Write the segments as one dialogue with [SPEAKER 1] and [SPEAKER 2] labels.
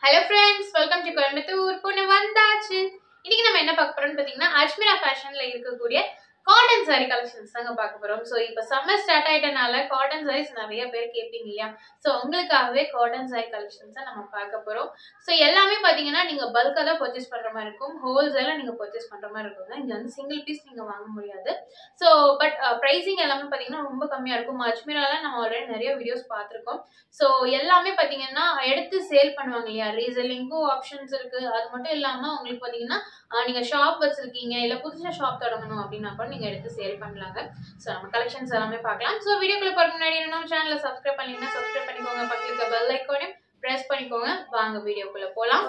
[SPEAKER 1] hello friends welcome to Coimbatore பொண்ணு வந்தாச்சு இன்னைக்கு நம்ம என்ன பார்க்க போறோம்னு பார்த்தீங்கன்னா அஜ்மிரா ஃபேஷன்ல இருக்கக்கூடிய காட்டன் saree கலெக்ஷன்ஸ் தாங்க பார்க்க போறோம் ஸோ இப்போ சம்மர் ஸ்டார்ட் ஆயிட்டனால காட்டன் sarees நிறைய பேர் கேட்பீங்க இல்லையா ஸோ உங்களுக்காகவே காட்டன் saree கலெக்ஷன்ஸ் தான் நம்ம பார்க்க போறோம் ஸோ எல்லாமே பார்த்தீங்கன்னா நீங்க பல்காக தான் பர்ச்சேஸ் பண்ற மாதிரி இருக்கும் ஹோல்சேலாக நீங்க பர்ச்சேஸ் பண்ற மாதிரி இருக்குங்க இங்க வந்து சிங்கிள் பீஸ் நீங்க வாங்க முடியாது ஸோ பட் ப்ரைஸிங் எல்லாமே பார்த்தீங்கன்னா ரொம்ப கம்மியாக இருக்கும் அஜ்மீரால நம்ம ஆல்ரெடி நிறைய வீடியோஸ் பார்த்துருக்கோம் ஸோ எல்லாமே பார்த்தீங்கன்னா எடுத்து சேல் பண்ணுவாங்க இல்லையா ரீசெல்லிங்க்கும் ஆப்ஷன்ஸ் இருக்கு அது மட்டும் இல்லாமல் உங்களுக்கு பார்த்தீங்கன்னா ஆஹ் நீங்க ஷாப் வச்சிருக்கீங்க இல்லை புதுசாக ஷாப் தொடங்கணும் அப்படின்னா கூட நீங்க எடுத்து சேல் பண்ணலாங்க ஸோ நம்ம கலெக்ஷன்ஸ் எல்லாமே பார்க்கலாம் ஸோ வீடியோக்குள்ள போகிற முன்னாடி நம்ம சேனலை சப்ஸ்கிரைப் பண்ணீங்கன்னா சப்ஸ்கிரைப் பண்ணிக்கோங்க பக்கத்துல இருக்க பெல் ஐக்கானையும் ப்ரெஸ் பண்ணிக்கோங்க வாங்க வீடியோக்குள்ள போகலாம்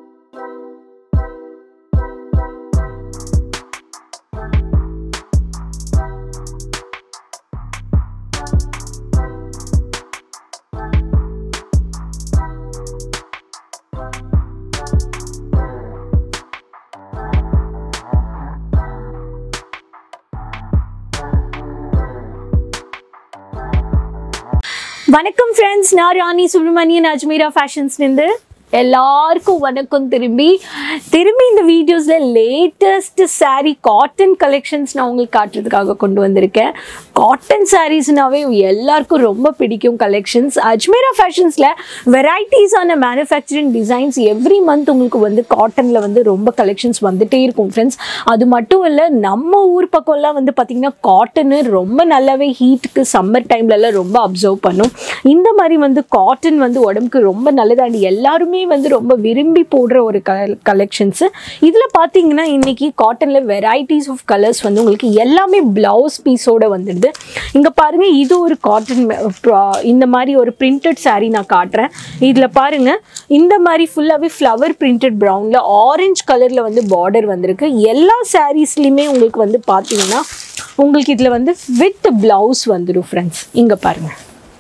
[SPEAKER 2] வணக்கம் ஃப்ரெண்ட்ஸ் நான் ராணி சுப்ரமணியன் அஜ்மீரா ஃபேஷன்ஸ்லேருந்து எல்லாருக்கும் வணக்கம் திரும்பி திரும்பி இந்த வீடியோஸில் லேட்டஸ்ட் saree காட்டன் கலெக்ஷன்ஸ் நான் உங்களுக்கு காட்டுறதுக்காக கொண்டு வந்திருக்கேன் காட்டன் சாரீஸ்னாவே எல்லாருக்கும் ரொம்ப பிடிக்கும் கலெக்ஷன்ஸ் அஜ்மீரா ஃபேஷன்ஸில் வெரைட்டிஸான மேனுஃபேக்சரிங் டிசைன்ஸ் எவ்ரி மந்த் உங்களுக்கு வந்து காட்டனில் வந்து ரொம்ப கலெக்ஷன்ஸ் வந்துட்டே இருக்கும் ஃப்ரெண்ட்ஸ் அது மட்டும் இல்லை நம்ம ஊர் பக்கம்லாம் வந்து பார்த்திங்கன்னா காட்டனு ரொம்ப நல்லாவே ஹீட்டுக்கு சம்மர் டைம்லலாம் ரொம்ப அப்சர்வ் பண்ணும் இந்த மாதிரி வந்து காட்டன் வந்து உடம்புக்கு ரொம்ப நல்லது அண்ட் எல்லாருமே வந்து ரொம்ப விரும்பி போடுற ஒரு க கலெக்ஷன்ஸு இதில் பார்த்தீங்கன்னா இன்றைக்கி காட்டனில் வெரைட்டிஸ் ஆஃப் கலர்ஸ் வந்து உங்களுக்கு எல்லாமே ப்ளவுஸ் பீஸோட வந்துடுது இங்கே பாருங்கள் இது ஒரு காட்டன் இந்த மாதிரி ஒரு பிரிண்டட் saree நான் காட்டுறேன் இதில் பாருங்கள் இந்த மாதிரி ஃபுல்லாகவே ஃப்ளவர் பிரிண்டட் ப்ரௌனில் ஆரஞ்சு கலரில் வந்து பார்டர் வந்திருக்கு எல்லா சாரீஸ்லையுமே உங்களுக்கு வந்து பார்த்தீங்கன்னா உங்களுக்கு இதில் வந்து வித் ப்ளவுஸ் வந்துடும் ஃப்ரெண்ட்ஸ் இங்கே பாருங்கள்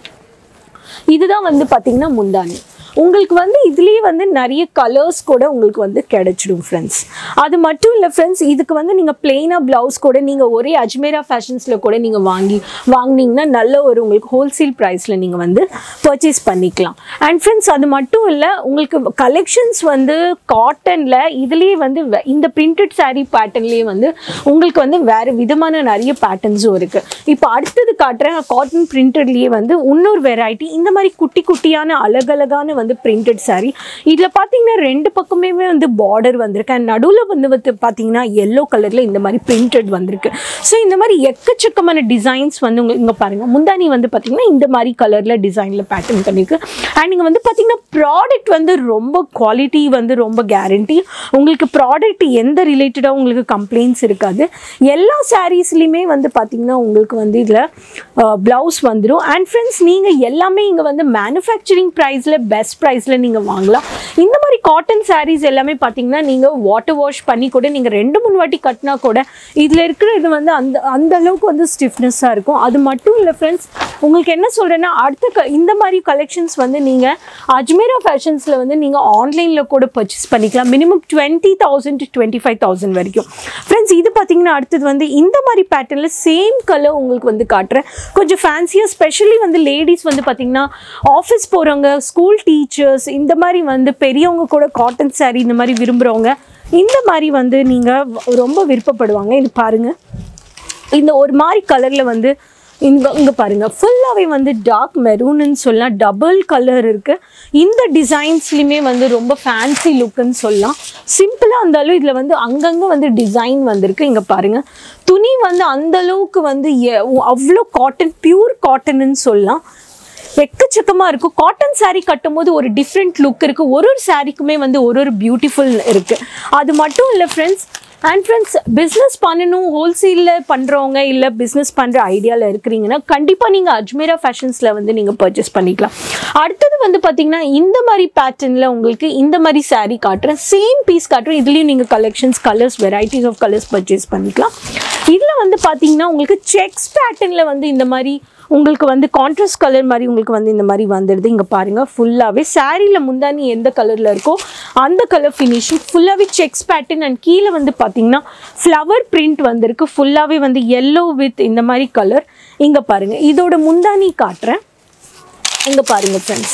[SPEAKER 2] இதுதான் வந்து பார்த்தீங்கன்னா முந்தானி உங்களுக்கு வந்து இதுலேயே வந்து நிறைய கலர்ஸ் கூட உங்களுக்கு வந்து கிடைச்சிடும் ஃப்ரெண்ட்ஸ் அது மட்டும் இல்லை ஃப்ரெண்ட்ஸ் இதுக்கு வந்து நீங்கள் பிளெயினாக ப்ளவுஸ் கூட நீங்கள் ஒரே அஜ்மேரா ஃபேஷன்ஸில் கூட நீங்கள் வாங்கி வாங்கினீங்கன்னா நல்ல ஒரு உங்களுக்கு ஹோல்சேல் ப்ரைஸில் நீங்கள் வந்து பர்ச்சேஸ் பண்ணிக்கலாம் அண்ட் ஃப்ரெண்ட்ஸ் அது மட்டும் இல்லை உங்களுக்கு கலெக்ஷன்ஸ் வந்து காட்டனில் இதுலேயே வந்து வே- இந்த பிரிண்டட் saree பேட்டர்ன்லேயே வந்து உங்களுக்கு வந்து வேறு விதமான நிறைய பேட்டர்ன்ஸும் இருக்குது இப்போ அடுத்தது காட்டுறேன் காட்டன் பிரிண்டட்லேயே வந்து இன்னொரு வெரைட்டி இந்த மாதிரி குட்டி குட்டியான அழகழகான வந்து பிரிண்டட் saree இதில் பார்த்தீங்கன்னா ரெண்டு பக்கமே வந்து பார்டர் வந்திருக்கு அண்ட் நடுவில் வந்து வந்து பார்த்தீங்கன்னா எல்லோ கலரில் இந்த மாதிரி பிரிண்டட் வந்திருக்கு ஸோ இந்த மாதிரி எக்கச்சக்கமான டிசைன்ஸ் வந்து உங்களுக்கு இங்கே பாருங்கள் முந்தானி வந்து பார்த்தீங்கன்னா இந்த மாதிரி கலரில் டிசைனில் பேட்டர்ன் பண்ணியிருக்கு அண்ட் இங்கே வந்து பார்த்தீங்கன்னா ப்ராடக்ட் வந்து ரொம்ப குவாலிட்டி வந்து ரொம்ப கேரண்டி உங்களுக்கு ப்ராடக்ட் எந்த ரிலேட்டடாக உங்களுக்கு கம்ப்ளைண்ட்ஸ் இருக்காது எல்லா சாரீஸ்லையுமே வந்து பார்த்தீங்கன்னா உங்களுக்கு வந்து இதில் ப்ளவுஸ் வந்துடும் அண்ட் ஃப்ரெண்ட்ஸ் நீங்கள் எல்லாமே இங்கே வந்து மேனுஃபேக்சரிங் ப்ரைஸில் பெஸ்ட் ப்ரைஸில் நீங்கள் வாங்கலாம் இந்த மாதிரி காட்டன் sarees எல்லாமே பார்த்தீங்கன்னா நீங்கள் வாட்டர் வாஷ் பண்ணி கூட நீங்கள் ரெண்டு மூணு வாட்டி கட்டினா கூட இதில் இருக்கிற இது வந்து அந்த அந்த அளவுக்கு வந்து ஸ்டிஃப்னஸ்ஸாக இருக்கும் அது மட்டும் இல்லை ஃப்ரெண்ட்ஸ் உங்களுக்கு என்ன சொல்கிறேன்னா அடுத்த க இந்த மாதிரி கலெக்ஷன்ஸ் வந்து நீங்கள் அஜ்மீரா ஃபேஷன்ஸில் வந்து நீங்கள் ஆன்லைனில் கூட பர்ச்சேஸ் பண்ணிக்கலாம் minimum twenty thousand to twenty five thousand வரைக்கும் ஃப்ரெண்ட்ஸ் இது பார்த்தீங்கன்னா அடுத்தது வந்து இந்த மாதிரி பேட்டர்னில் சேம் கலர் உங்களுக்கு வந்து காட்டுறேன் கொஞ்சம் ஃபேன்சியாக ஸ்பெஷலி வந்து லேடிஸ் வந்து பார்த்தீங்கன்னா ஆஃபீஸ் போகிறவங்க ஸ்கூல் டீச்சர்ஸ் இந்த மாதிரி வந்து பெரியவங்க கூட காட்டன் saree இந்த மாதிரி விரும்புகிறவங்க இந்த மாதிரி வந்து நீங்கள் ரொம்ப விருப்பப்படுவாங்க இது பாருங்கள் இந்த ஒரு மாதிரி கலரில் வந்து இங்கே இங்கே பாருங்கள் ஃபுல்லாகவே வந்து டார்க் மெரூன்னு சொல்லலாம் டபுள் கலர் இருக்குது இந்த டிசைன்ஸ்லையுமே வந்து ரொம்ப ஃபேன்சி லுக்குன்னு சொல்லலாம் சிம்பிளாக இருந்தாலும் இதில் வந்து அங்கங்கே வந்து டிசைன் வந்திருக்கு இங்கே பாருங்கள் துணி வந்து அந்த அளவுக்கு வந்து எ- அவ்வளோ காட்டன் பியூர் காட்டன்னு சொல்லலாம் எக்கச்சக்கமாக இருக்கும் காட்டன் saree கட்டும்போது ஒரு டிஃப்ரெண்ட் லுக் இருக்குது ஒரு ஒரு சாரீக்குமே வந்து ஒரு ஒரு பியூட்டிஃபுல் இருக்குது அது மட்டும் இல்லை ஃப்ரெண்ட்ஸ் அண்ட் ஃப்ரெண்ட்ஸ் பிஸ்னஸ் பண்ணணும் ஹோல்சேலில் பண்ணுறவங்க இல்லை பிஸ்னஸ் பண்ணுற ஐடியாவில் இருக்கிறீங்கன்னா கண்டிப்பாக நீங்கள் அஜ்மீரா ஃபேஷன்ஸில் வந்து நீங்கள் பர்ச்சேஸ் பண்ணிக்கலாம் அடுத்தது வந்து பார்த்தீங்கன்னா இந்த மாதிரி பேட்டர்னில் உங்களுக்கு இந்த மாதிரி saree காட்டுறேன் சேம் பீஸ் காட்டுறேன் இதுலேயும் நீங்கள் collections colours varieties of colours purchase பண்ணிக்கலாம் இதில் வந்து பார்த்தீங்கன்னா உங்களுக்கு செக்ஸ் பேட்டர்னில் வந்து இந்த மாதிரி உங்களுக்கு வந்து கான்ட்ராஸ்ட் கலர் மாதிரி உங்களுக்கு வந்து இந்த மாதிரி வந்துடுது இங்கே பாருங்கள் ஃபுல்லாகவே சாரியில் முந்தானி எந்த கலரில் இருக்கோ அந்த கலர் ஃபினிஷிங் ஃபுல்லாகவே செக்ஸ் பேட்டர்ன் அண்ட் கீழே வந்து பார்த்தீங்கன்னா ஃப்ளவர் பிரிண்ட் வந்திருக்கு ஃபுல்லாகவே வந்து எல்லோ வித் இந்த மாதிரி கலர் இங்கே பாருங்கள் இதோட முந்தானி காட்டுறேன் இங்கே பாருங்கள் ஃப்ரெண்ட்ஸ்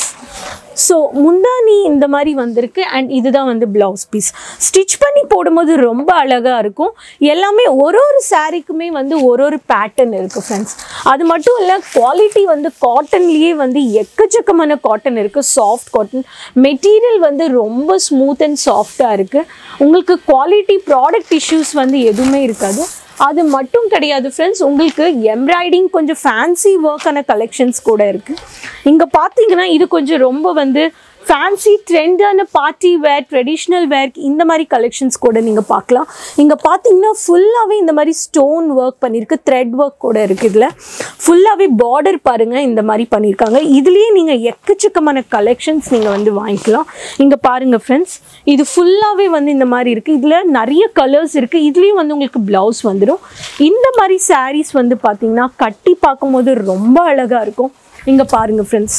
[SPEAKER 2] ஸோ முந்தானி இந்த மாதிரி வந்திருக்கு அண்ட் இதுதான் வந்து ப்ளவுஸ் பீஸ் ஸ்டிச் பண்ணி போடும்போது ரொம்ப அழகாக இருக்கும் எல்லாமே ஒரு ஒரு சாரீக்குமே வந்து ஒரு ஒரு பேட்டர்ன் இருக்குது ஃப்ரெண்ட்ஸ் அது மட்டும் இல்லை குவாலிட்டி வந்து காட்டன்லேயே வந்து எக்கச்சக்கமான காட்டன் இருக்குது சாஃப்ட் காட்டன் மெட்டீரியல் வந்து ரொம்ப ஸ்மூத் அண்ட் சாஃப்டாக இருக்குது உங்களுக்கு குவாலிட்டி ப்ராடக்ட் இஷ்யூஸ் வந்து எதுவுமே இருக்காது அது மட்டும் கிடையாது ஃப்ரெண்ட்ஸ் உங்களுக்கு எம்ப்ராய்டிங் கொஞ்சம் ஃபேன்சி ஒர்க்கான கலெக்ஷன்ஸ் கூட இருக்குது இங்கே பார்த்தீங்கன்னா இது கொஞ்சம் ரொம்ப வந்து ஃபேன்சி ட்ரெண்டான பார்ட்டி வேர் ட்ரெடிஷ்னல் வேர் இந்த மாதிரி கலெக்ஷன்ஸ் கூட நீங்கள் பார்க்கலாம் இங்கே பார்த்தீங்கன்னா ஃபுல்லாகவே இந்த மாதிரி ஸ்டோன் ஒர்க் பண்ணியிருக்கு த்ரெட் ஒர்க் கூட இருக்குது இதில் ஃபுல்லாகவே பார்டர் பாருங்கள் இந்த மாதிரி பண்ணியிருக்காங்க இதுலேயே நீங்கள் எக்கச்சக்கமான கலெக்ஷன்ஸ் நீங்கள் வந்து வாங்கிக்கலாம் இங்கே பாருங்கள் ஃப்ரெண்ட்ஸ் இது ஃபுல்லாகவே வந்து இந்த மாதிரி இருக்குது இதில் நிறைய கலர்ஸ் இருக்குது இதுலேயும் வந்து உங்களுக்கு ப்ளவுஸ் வந்துடும் இந்த மாதிரி சாரீஸ் வந்து பார்த்தீங்கன்னா கட்டி பார்க்கும்போது ரொம்ப அழகாக இருக்கும் இங்கே பாருங்கள் ஃப்ரெண்ட்ஸ்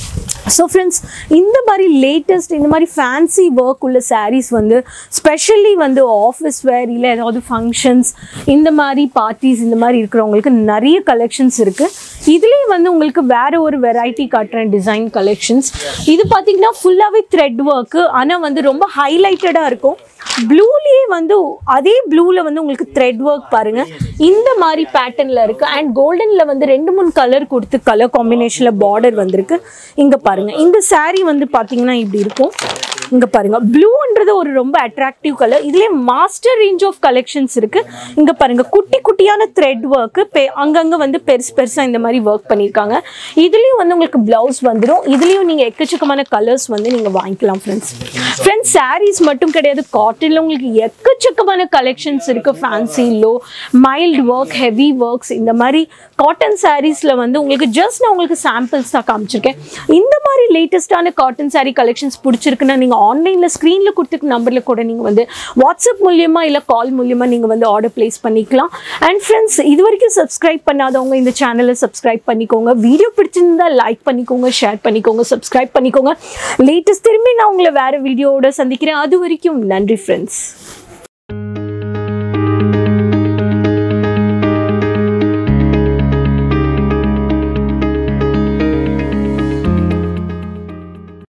[SPEAKER 2] ஸோ ஃப்ரெண்ட்ஸ் இந்த மாதிரி லேட்டஸ்ட் இந்த மாதிரி ஃபேன்சி ஒர்க் உள்ள sarees வந்து ஸ்பெஷலி வந்து ஆஃபீஸ் வேர் இல்லை ஏதாவது ஃபங்க்ஷன்ஸ் இந்த மாதிரி பார்ட்டிஸ் இந்த மாதிரி இருக்கிறவங்களுக்கு நிறைய கலெக்ஷன்ஸ் இருக்குது இதுலேயே வந்து உங்களுக்கு வேற ஒரு வெரைட்டி காட்டுறேன் டிசைன் கலெக்ஷன்ஸ் இது பார்த்தீங்கன்னா ஃபுல்லாகவே த்ரெட் ஒர்க்கு ஆனால் வந்து ரொம்ப ஹைலைட்டடாக இருக்கும் ப்ளூலேயே வந்து அதே ப்ளூவில் வந்து உங்களுக்கு த்ரெட் ஒர்க் பாருங்க இந்த மாதிரி பேட்டர்னில் இருக்குது அண்ட் கோல்டனில் வந்து ரெண்டு மூணு கலர் கொடுத்து கலர் காம்பினேஷனில் பார்டர் வந்திருக்கு இங்கே பாருங்க இந்த saree வந்து பார்த்தீங்கன்னா இப்படி இருக்கும் இங்கே பாருங்க ப்ளூன்றது ஒரு ரொம்ப அட்ராக்டிவ் கலர் இதுலேயே மாஸ்டர் ரேஞ்ச் ஆஃப் கலெக்ஷன்ஸ் இருக்கு இங்கே பாருங்க குட்டி குட்டியான த்ரெட் ஒர்க்கு பெ அங்கங்கே வந்து பெருசு பெருசாக இந்த மாதிரி ஒர்க் பண்ணியிருக்காங்க இதுலேயும் வந்து உங்களுக்கு ப்ளவுஸ் வந்துடும் இதுலேயும் நீங்கள் எக்கச்சக்கமான கலர்ஸ் வந்து நீங்கள் வாங்கிக்கலாம் ஃப்ரெண்ட்ஸ் ஃப்ரெண்ட்ஸ் sarees மட்டும் கிடையாது காட்டனில் உங்களுக்கு எக்கச்சக்கமான கலெக்ஷன்ஸ் இருக்கு fancy low mild work heavy works இந்த மாதிரி காட்டன் சாரீஸில் வந்து உங்களுக்கு ஜஸ்ட் நான் உங்களுக்கு சாம்பிள்ஸ் தான் காமிச்சிருக்கேன் இந்த மாதிரி லேட்டஸ்டான காட்டன் saree கலெக்ஷன்ஸ் பிடிச்சிருக்குன்னா நீங்கள் ஆன்லைனில் ஸ்க்ரீனில் கொடுத்துருக்க நம்பரில் கூட நீங்கள் வந்து வாட்ஸ்அப் மூலியமா இல்லை கால் மூலியமா நீங்கள் வந்து ஆர்டர் ப்ளேஸ் பண்ணிக்கலாம் அண்ட் ஃப்ரெண்ட்ஸ் இது வரைக்கும் சப்ஸ்கிரைப் பண்ணாதவங்க இந்த சேனலை சப்ஸ்கிரைப் பண்ணிக்கோங்க வீடியோ பிடிச்சிருந்தா லைக் பண்ணிக்கோங்க ஷேர் பண்ணிக்கோங்க சப்ஸ்கிரைப் பண்ணிக்கோங்க லேட்டஸ்ட் திரும்பி நான் உங்களை வேறு வீடியோவோட சந்திக்கிறேன் அது வரைக்கும் நன்றி ஃப்ரெண்ட்ஸ்